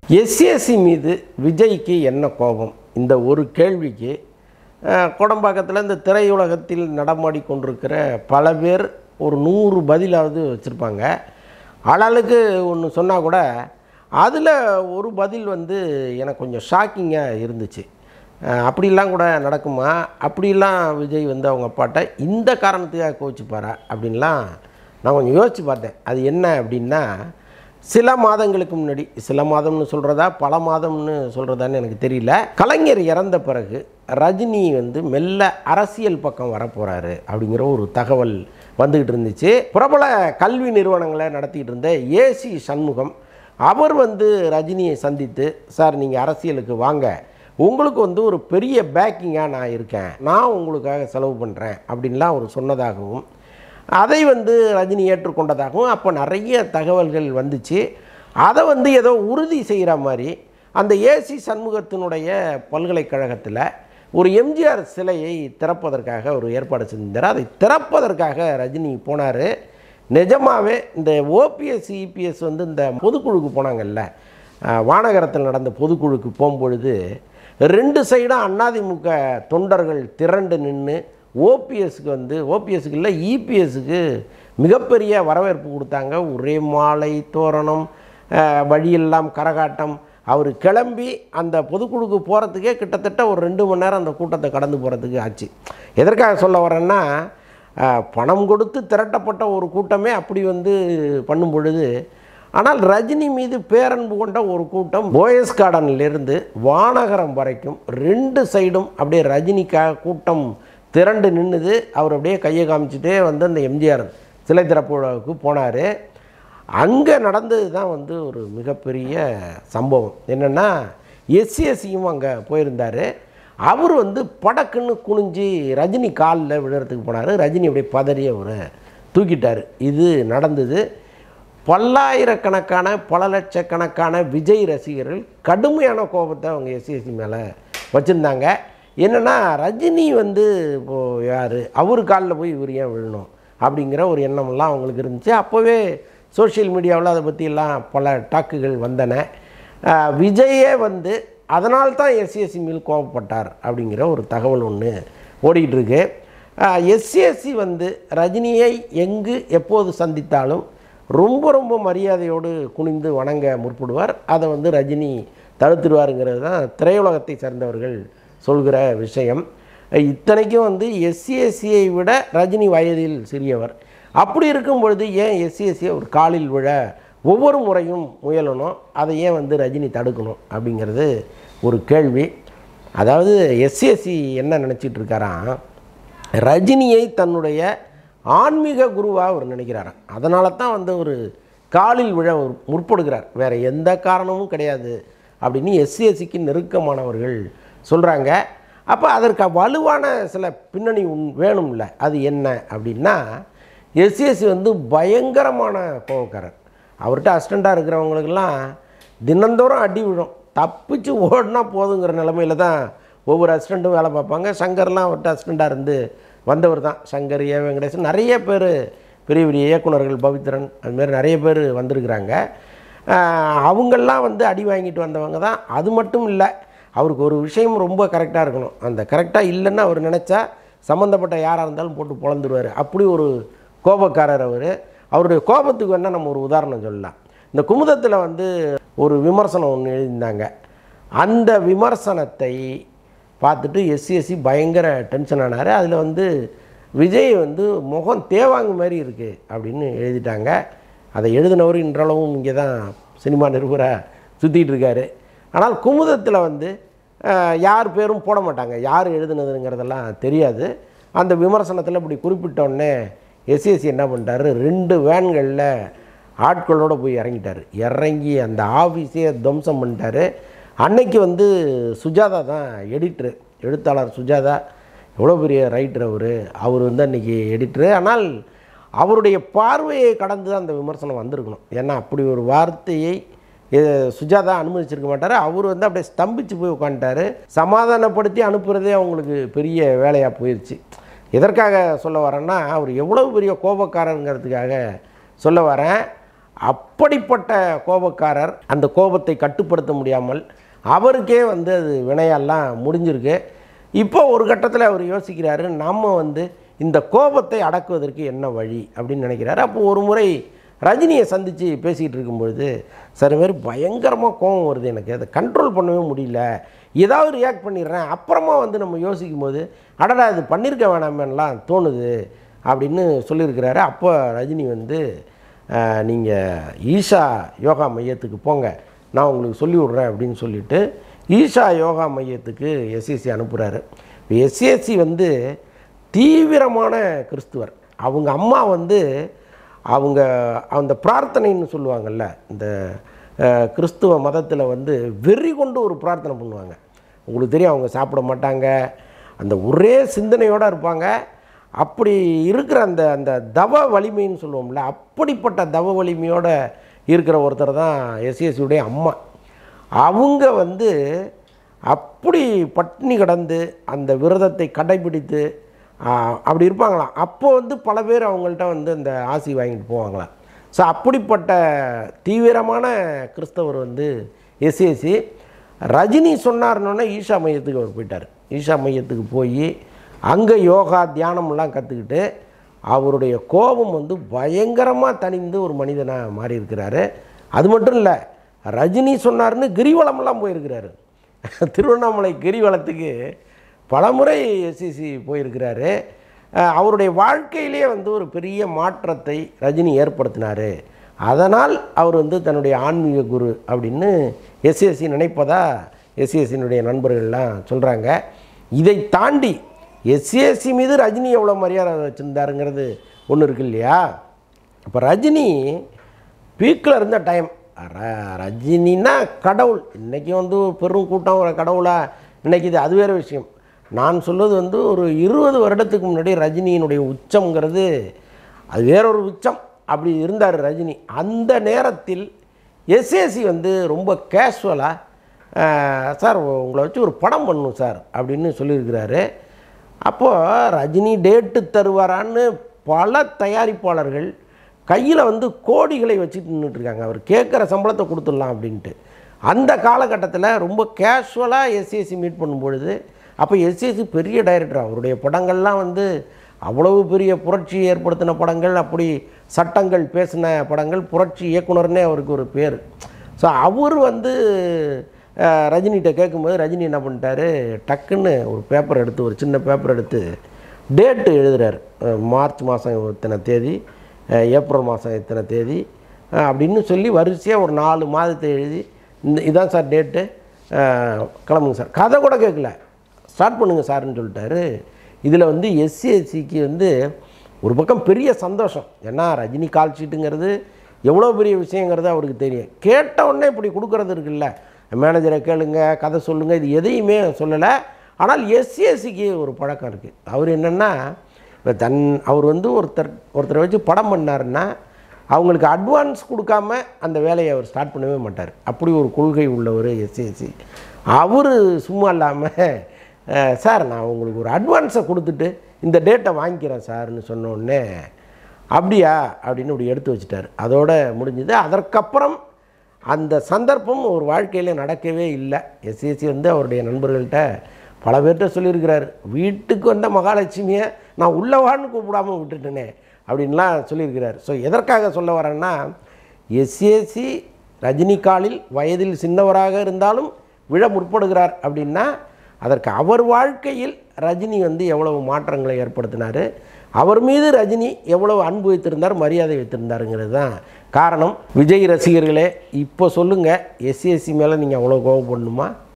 SAC மீது விஜய்க்கு என்ன கோபம் இந்த ஒரு கேள்விக்கு அஹ், கோடம்பாக்கத்தில் இந்த திரையுலகத்தில் நடமாடி கொண்டிருக்கிற பல பேர் ஒரு நூறு பதிலாவது வச்சுருப்பாங்க ஆளாளுக்கு ஒன்று சொன்னால் கூட அதில் ஒரு பதில் வந்து எனக்கு கொஞ்சம் ஷாக்கிங்காக இருந்துச்சு அஹ், அப்படிலாம் கூட நடக்குமா அப்படிலாம் விஜய் வந்து அவங்க அப்பாட்ட இந்த காரணத்துக்காக கோச்சிப்பாரா அப்படின்லாம் நான் கொஞ்சம் யோசித்து பார்த்தேன் அது என்ன அப்படின்னா சில மாதங்களுக்கு முன்னாடி சில மாதம்னு சொல்கிறதா பல மாதம்னு சொல்கிறதான்னு எனக்கு தெரியல கலைஞர் இறந்த பிறகு ரஜினி வந்து மெல்ல அரசியல் பக்கம் வரப்போகிறாரு அப்படிங்கிற ஒரு தகவல் வந்துக்கிட்டு இருந்துச்சு பிரபல கல்வி நிறுவனங்களை நடத்திட்டு இருந்த ஏசி சண்முகம் அவர் வந்து ரஜினியை சந்தித்து சார் நீங்கள் அரசியலுக்கு வாங்க உங்களுக்கு வந்து ஒரு பெரிய பேக்கிங்காக நான் இருக்கேன் நான் உங்களுக்காக செலவு பண்ணுறேன் அப்படின்லாம் அவர் சொன்னதாகவும் அதை வந்து ரஜினி ஏற்றுக்கொண்டதாகவும் அப்போ நிறைய தகவல்கள் வந்துச்சு அதை வந்து ஏதோ உறுதி செய்கிற மாதிரி அந்த ஏசி சண்முகத்தினுடைய பல்கலைக்கழகத்தில் ஒரு எம்ஜிஆர் சிலையை திறப்பதற்காக ஒரு ஏற்பாடு செஞ்சிருந்தார் அதை திறப்பதற்காக ரஜினி போனார் நிஜமாவே இந்த ஓபிஎஸ் இபிஎஸ் வந்து இந்த பொதுக்குழுக்கு போனாங்கல்ல அஹ், வானகரத்தில் நடந்த பொதுக்குழுக்கு போகும்பொழுது ரெண்டு சைடும் அதிமுக தொண்டர்கள் திரண்டு நின்று ஓபிஎஸ்க்கு வந்து ஓபிஎஸ்க்கு இல்லை இபிஎஸ்க்கு மிகப்பெரிய வரவேற்பு கொடுத்தாங்க ஒரே மாலை தோரணம் அஹ், வழியெல்லாம் கரகாட்டம் அவர் கிளம்பி அந்த பொதுக்குழுக்கு போகிறதுக்கே கிட்டத்தட்ட ஒரு ரெண்டு மணி நேரம் அந்த கூட்டத்தை கடந்து போகிறதுக்கு ஆச்சு எதற்காக சொல்ல வரேன்னா அஹ், பணம் கொடுத்து திரட்டப்பட்ட ஒரு கூட்டமே அப்படி வந்து பண்ணும் பொழுது ஆனால் ரஜினி மீது பேரன்பு கொண்ட ஒரு கூட்டம் போயஸ் கார்டனிலிருந்து வானகரம் வரைக்கும் ரெண்டு சைடும் அப்படியே ரஜினிக்காக கூட்டம் திரண்டு நின்றுது அவர் அப்படியே கையை காமிச்சிட்டே வந்து அந்த எம்ஜிஆர் சிலை திறப்பு விழாவுக்கு போனார் அங்கே நடந்தது தான் வந்து ஒரு மிகப்பெரிய சம்பவம் என்னென்னா எஸ்சிஎஸ்சியும் அங்கே போயிருந்தார் அவர் வந்து படக்குன்னு குனிஞ்சு ரஜினி காலில் விழுறதுக்கு போனார் ரஜினி அப்படியே பதறி அவர் தூக்கிட்டார் இது நடந்தது பல்லாயிரக்கணக்கான பல லட்சக்கணக்கான விஜய் ரசிகர்கள் கடுமையான கோபத்தை அவங்க எஸ்சிஎஸ்சி மேலே வச்சுருந்தாங்க என்னென்னா ரஜினி வந்து இப்போது யார் அவர் காலில் போய் இவர் ஏன் விழணும் அப்படிங்கிற ஒரு எண்ணமெல்லாம் அவங்களுக்கு இருந்துச்சு அப்போவே சோஷியல் மீடியாவில் அதை பற்றியெல்லாம் பல டாக்குகள் வந்தன ஆஹ் விஜயே வந்து அதனால் தான் எஸ்சிஎஸ்சி மேல் கோபப்பட்டார் அப்படிங்கிற ஒரு தகவல் ஒன்று ஓடிக்கிட்டு இருக்கு எஸ்சிஎஸ்சி வந்து ரஜினியை எங்கு எப்போது சந்தித்தாலும் ரொம்ப ரொம்ப மரியாதையோடு குனிந்து வணங்க முற்படுவார் அதை வந்து ரஜினி தடுத்துடுவாருங்கிறது தான் திரையுலகத்தை சேர்ந்தவர்கள் சொல்கிற விஷயம் இத்தனைக்கும் வந்து எஸ்சிஎஸ்சியை விட ரஜினி வயதில் சிறியவர் அப்படி இருக்கும் பொழுது ஏன் எஸ்சிஎஸ்சியை ஒரு காலில் விழ ஒவ்வொரு முறையும் முயலணும் அதை ஏன் வந்து ரஜினி தடுக்கணும் அப்படிங்கிறது ஒரு கேள்வி அதாவது எஸ்சிஎஸ்சி என்ன நினச்சிட்டு இருக்காராம் ரஜினியை தன்னுடைய ஆன்மீக குருவாக அவர் நினைக்கிறாராம் அதனால தான் வந்து ஒரு காலில் விழ அவர் முற்படுகிறார் வேறு எந்த காரணமும் கிடையாது அப்படின்னு எஸ்சிஎஸ்சிக்கு நெருக்கமானவர்கள் சொல்கிறாங்க அப்போ அதற்கு வலுவான சில பின்னணி உண்- வேணும்ல அது என்ன அப்படின்னா எஸ்சிஎஸ்சி வந்து பயங்கரமான கோவக்காரர் அவர்கிட்ட அசிஸ்டண்ட்டாக இருக்கிறவங்களுக்கெல்லாம் தினந்தோறும் அடி விழும் தப்பிச்சு ஓடினா போதுங்கிற நிலமையில தான் ஒவ்வொரு அசிஸ்டண்ட்டும் வேலை பார்ப்பாங்க சங்கர்லாம் அவர்கிட்ட அசிஸ்டண்ட்டாக இருந்து வந்தவர் தான் சங்கர் ஏ வெங்கடேசன் நிறைய பேர் பெரிய பெரிய இயக்குனர்கள் பவித்ரன் அதுமாரி நிறைய பேர் வந்திருக்கிறாங்க ஆஹ் அவங்கெல்லாம் வந்து அடி வாங்கிட்டு வந்தவங்க தான் அது மட்டும் இல்லை அவருக்கு ஒரு விஷயம் ரொம்ப கரெக்டாக இருக்கணும் அந்த கரெக்டாக இல்லைன்னு அவர் நினச்சா சம்மந்தப்பட்ட யாராக இருந்தாலும் போட்டு பொழந்துருவார் அப்படி ஒரு கோபக்காரர் அவர் அவருடைய கோபத்துக்கு வேணால் நம்ம ஒரு உதாரணம் சொல்லலாம் இந்த குமுதத்தில் வந்து ஒரு விமர்சனம் ஒன்று எழுதியிருந்தாங்க அந்த விமர்சனத்தை பார்த்துட்டு எஸ்சிஎஸ்சி பயங்கர டென்ஷன் ஆனார் அதில் வந்து விஜய் வந்து முகம் தேவாங்கு மாதிரி இருக்குது அப்படின்னு எழுதிட்டாங்க அதை எழுதினவர் இன்றளவும் இங்கே தான் சினிமா நிருபராக சுற்றிட்டு இருக்காரு ஆனால் குமுதத்தில் வந்து அஹ், யார் பேரும் போட மாட்டாங்க யார் எழுதுனதுங்கிறதெல்லாம் தெரியாது அந்த விமர்சனத்தில் இப்படி குறிப்பிட்டோடனே எஸ்சிஎஸ்சி என்ன பண்ணிட்டாரு ரெண்டு வேன்களில் ஆட்களோடு போய் இறங்கிட்டார் இறங்கி அந்த ஆஃபீஸே துவம்சம் பண்ணிட்டாரு அன்னைக்கு வந்து சுஜாதா தான் எடிட்ரு எழுத்தாளர் சுஜாதா எவ்வளோ பெரிய ரைட்டர் அவர் அவர் வந்து அன்றைக்கி எடிட்ரு ஆனால் அவருடைய பார்வையை கடந்து தான் அந்த விமர்சனம் வந்திருக்கணும் ஏன்னா அப்படி ஒரு வார்த்தையை எ- சுஜாதா அனுமதிச்சிருக்க மாட்டார் அவர் வந்து அப்படியே ஸ்தம்பிச்சு போய் உட்காந்துட்டாரு சமாதானப்படுத்தி அனுப்புகிறதே அவங்களுக்கு பெரிய வேலையாக போயிடுச்சு எதற்காக சொல்ல வரேன்னா அவர் எவ்வளவு பெரிய கோபக்காரங்கிறதுக்காக சொல்ல வரேன் அப்படிப்பட்ட கோபக்காரர் அந்த கோபத்தை கட்டுப்படுத்த முடியாமல் அவருக்கே வந்து அது வினையெல்லாம் முடிஞ்சிருக்கு இப்போ ஒரு கட்டத்தில் அவர் யோசிக்கிறாரு நம்ம வந்து இந்த கோபத்தை அடக்குவதற்கு என்ன வழி அப்படின்னு நினைக்கிறாரு அப்போ ஒரு முறை ரஜினியை சந்தித்து பேசிக்கிட்டு இருக்கும்பொழுது சில பேர் பயங்கரமாக கோபம் வருது எனக்கு அதை கண்ட்ரோல் பண்ணவே முடியல ஏதாவது ரியாக்ட் பண்ணிடுறேன் அப்புறமா வந்து நம்ம யோசிக்கும் போது அடடா இது பண்ணியிருக்க வேணாமேலாம் தோணுது அப்படின்னு சொல்லியிருக்கிறாரு அப்போ ரஜினி வந்து நீங்கள் ஈஷா யோகா மையத்துக்கு போங்க நான் உங்களுக்கு சொல்லி விட்றேன் அப்படின்னு சொல்லிட்டு ஈஷா யோகா மையத்துக்கு எஸ்எஸ்சி அனுப்புகிறாரு எஸ்எஸ்சி வந்து தீவிரமான கிறிஸ்துவர் அவங்க அம்மா வந்து அவங்க அந்த பிரார்த்தனைன்னு சொல்லுவாங்கல்ல இந்த அஹ், கிறிஸ்துவ மதத்தில் வந்து வெறி கொண்டு ஒரு பிரார்த்தனை பண்ணுவாங்க உங்களுக்கு தெரியும் அவங்க சாப்பிட மாட்டாங்க அந்த ஒரே சிந்தனையோடு இருப்பாங்க அப்படி இருக்கிற அந்த அந்த தவ வலிமைன்னு சொல்லுவோம்ல அப்படிப்பட்ட தவ வலிமையோடு இருக்கிற ஒருத்தர் தான் எஸ்எஸ்சியுடைய அம்மா அவங்க வந்து அப்படி பட்டினி கடந்து அந்த விரதத்தை கடைபிடித்து ஆ, அப்படி இருப்பாங்களாம் அப்போ வந்து பல பேர் அவங்கள்ட்ட வந்து அந்த ஆசி வாங்கிட்டு போவாங்களாம் ஸோ அப்படிப்பட்ட தீவிரமான கிறிஸ்தவர் வந்து எஸ்ஏசி ரஜினி சொன்னார்னோடனே ஈஷா மையத்துக்கு அவர் போயிட்டார் ஈஷா மையத்துக்கு போய் அங்கே யோகா தியானம்லாம் கற்றுக்கிட்டு அவருடைய கோபம் வந்து பயங்கரமாக தணிந்து ஒரு மனிதனாக மாறி இருக்கிறாரு அது மட்டும் இல்லை ரஜினி சொன்னார்னு கிரிவலமெல்லாம் போயிருக்கிறாரு திருவண்ணாமலை கிரிவலத்துக்கு பலமுறை எஸ்சிசி போயிருக்கிறாரு அஹ் அவருடைய வாழ்க்கையிலே வந்து ஒரு பெரிய மாற்றத்தை ரஜினி ஏற்படுத்தினார் அதனால் அவர் வந்து தன்னுடைய ஆன்மீக குரு அப்படின்னு எஸ்சிஎஸ்சி நினைப்பதா எஸ்சிஎஸ்சியினுடைய நண்பர்கள்லாம் சொல்கிறாங்க இதை தாண்டி எஸ்சிஎஸ்சி மீது ரஜினி எவ்வளோ மரியாதை வச்சுருந்தாருங்கிறது ஒன்று இருக்கு இல்லையா இப்போ ரஜினி பீக்கில் இருந்த டைம் ர- ரஜினின்னா கடவுள் இன்றைக்கி வந்து பெரும் கூட்டம் ஒரு கடவுளாக நினைக்கிது அது வேறு விஷயம் நான் சொல்வது வந்து ஒரு இருபது வருடத்துக்கு முன்னாடி ரஜினியினுடைய உச்சம்ங்கிறது அது வேறொரு உச்சம் அப்படி இருந்தார் ரஜினி அந்த நேரத்தில் எஸ்ஏசி வந்து ரொம்ப கேஷுவலாக சார் உங்களை வச்சு ஒரு படம் பண்ணணும் சார் அப்படின்னு சொல்லியிருக்கிறாரு அப்போது ரஜினி டேட்டு தருவாரான்னு பல தயாரிப்பாளர்கள் கையில் வந்து கோடிகளை வச்சுட்டு நின்றுட்டுருக்காங்க அவர் கேட்குற சம்பளத்தை கொடுத்துடலாம் அப்படின்ட்டு அந்த காலகட்டத்தில் ரொம்ப கேஷுவலாக எஸ்சிஎஸ்சி மீட் பண்ணும்பொழுது அப்போ எஸ்சிஎஸ்சி பெரிய டைரக்டர் அவருடைய படங்கள்லாம் வந்து அவ்வளவு பெரிய புரட்சி ஏற்படுத்தின படங்கள் அப்படி சட்டங்கள் பேசின படங்கள் புரட்சி இயக்குனர்னே அவருக்கு ஒரு பேர் ஸோ அவர் வந்து அஹ், ரஜினிகிட்ட கேட்கும்போது ரஜினி என்ன பண்ணிட்டாரு டக்குன்னு ஒரு பேப்பர் எடுத்து ஒரு சின்ன பேப்பர் எடுத்து டேட்டு எழுதுறாரு அஹ், மார்ச் மாதம் இத்தனை தேதி அஹ், ஏப்ரல் மாதம் இத்தனை தேதி அஹ், அப்படின்னு சொல்லி வரிசையாக ஒரு நாலு மாதத்தை எழுதி இந்த இதான் சார் டேட்டு கிளம்புங்க சார் கதை கூட கேட்கல ஸ்டார்ட் பண்ணுங்க சார்னு சொல்லிட்டாரு இதில் வந்து எஸ்சி எஸ்சிக்கு வந்து ஒரு பக்கம் பெரிய சந்தோஷம் ஏன்னா ரஜினி கால் ஷீட்டுங்கிறது எவ்வளோ பெரிய விஷயங்கிறது அவருக்கு தெரியும் கேட்ட உடனே இப்படி கொடுக்கறது இருக்குல்ல மேனேஜரை கேளுங்க கதை சொல்லுங்கள் இது எதையுமே சொல்லலை ஆனால் எஸ்சிஎஸ்சிக்கு ஒரு பழக்கம் இருக்குது அவர் என்னென்னா இப்போ தன் அவர் வந்து ஒருத்தர் ஒருத்தரை வச்சு படம் பண்ணாருன்னா அவங்களுக்கு அட்வான்ஸ் கொடுக்காம அந்த வேலையை அவர் ஸ்டார்ட் பண்ணவே மாட்டார் அப்படி ஒரு கொள்கை உள்ளவர் எஸ்சிஎஸ்சி அவர் சும்மா இல்லாமல் சார் நான் உங்களுக்கு ஒரு அட்வான்ஸை கொடுத்துட்டு இந்த டேட்டை வாங்கிக்கிறேன் சார்னு சொன்ன உடனே அப்படியா அப்படின்னு இப்படி எடுத்து வச்சிட்டார் அதோட முடிஞ்சது அதற்கப்புறம் அந்த சந்தர்ப்பம் ஒரு வாழ்க்கையில் நடக்கவே இல்லை எஸ்சிஎஸ்சி வந்து அவருடைய நண்பர்கள்ட்ட பல பேர்கிட்ட சொல்லியிருக்கிறார் வீட்டுக்கு வந்த மகாலட்சுமியை நான் உள்ளவான்னு கூப்பிடாம விட்டுட்டேனே அப்படின்லாம் சொல்லியிருக்கிறார் ஸோ எதற்காக சொல்ல வரேன்னா எஸ்சிஎஸ்சி ரஜினிகாலில் வயதில் சின்னவராக இருந்தாலும் விழ முற்படுகிறார் அப்படின்னா அதற்கு அவர் வாழ்க்கையில் ரஜினி வந்து எவ்வளவு மாற்றங்களை ஏற்படுத்தினார் அவர் மீது ரஜினி எவ்வளவு அன்பு வைத்திருந்தார் மரியாதை வைத்திருந்தாருங்கிறது தான் காரணம் விஜய் ரசிகர்களே இப்போ சொல்லுங்கள் எஸ்சிஎஸ்சி மேலே நீங்கள் அவ்வளோ கோவப்படணுமா